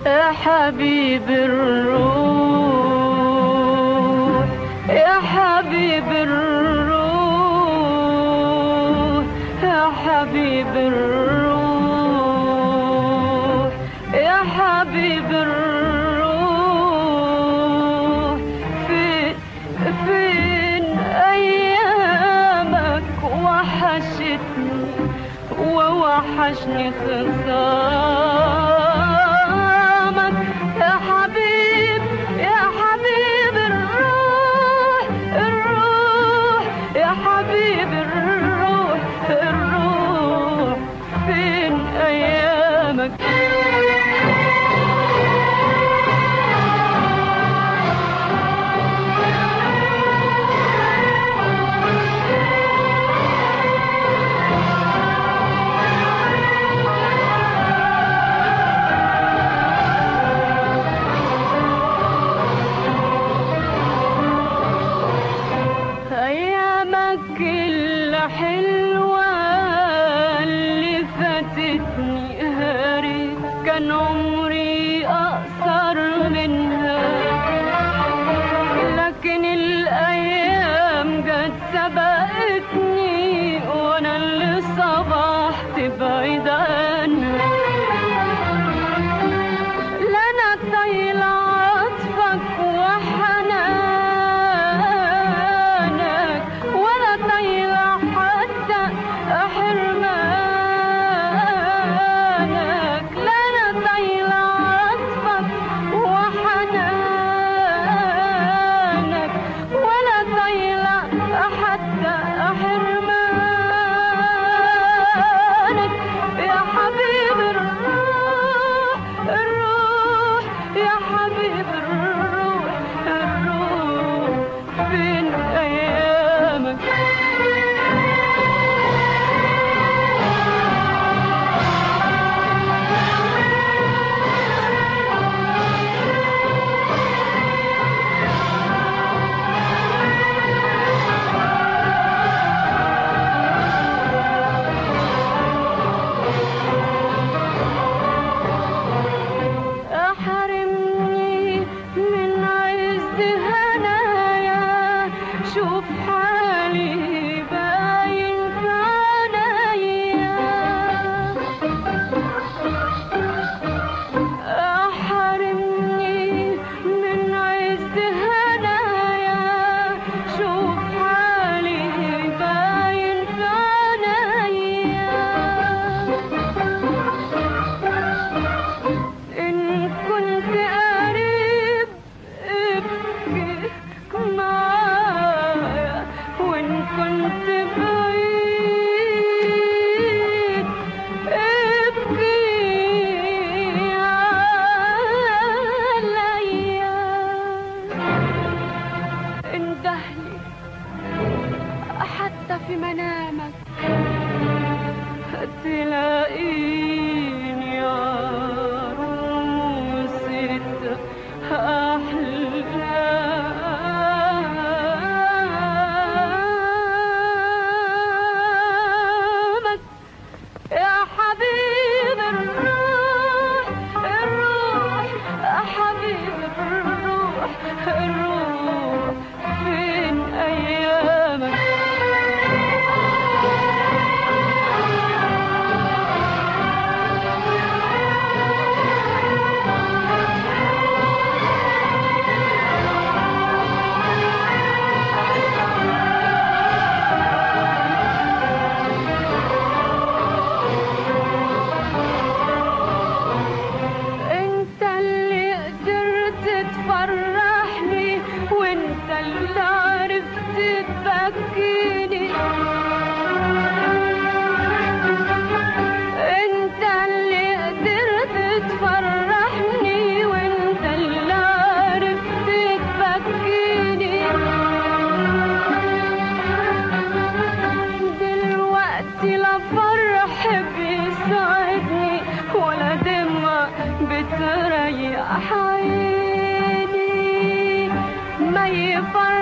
يا حبيب الروح يا حبيب الروح يا حبيب الروح يا حبيب الروح فين فين ايامك وحشتني ووحشني خصامك يا حبيب يا حبيب الروح الروح يا حبيب الروح الروح فين ايامك أيامك الحلوة اللي فاتتني هاري كان عمري أقصر منها لكن الأيام جت سبقتني وأنا اللي صبحت بعيد عنها لا انا طايله عطفك وحنانك ولا طايله حتى حرمانك لا انا طايله عطفك وحنانك ولا طايله حتى حرمانك يا حبيب الروح الروح يا حبيب الروح الروح فين ايامك أحرمني من عز هنايا شوف حالي باين في عينيا أحرمني من عز هنايا شوف حالي باين في عينيا إن كنت قريب ابكي معايا وإن كنت بعيد ابكي عليا اندهلي حتى في منامك تلاقيني عروسة أحلامك يا حبيب الروح الروح يا حبيب الروح الروح فين أيامك انت اللي قدرت تفرحني وانت اللي عرفت تبكيني انت اللي قدرت تفرحني وانت اللي عرفت تبكيني دلوقتي لا فرح بيسعدني ولا دمع بتريح عيني ما يفرح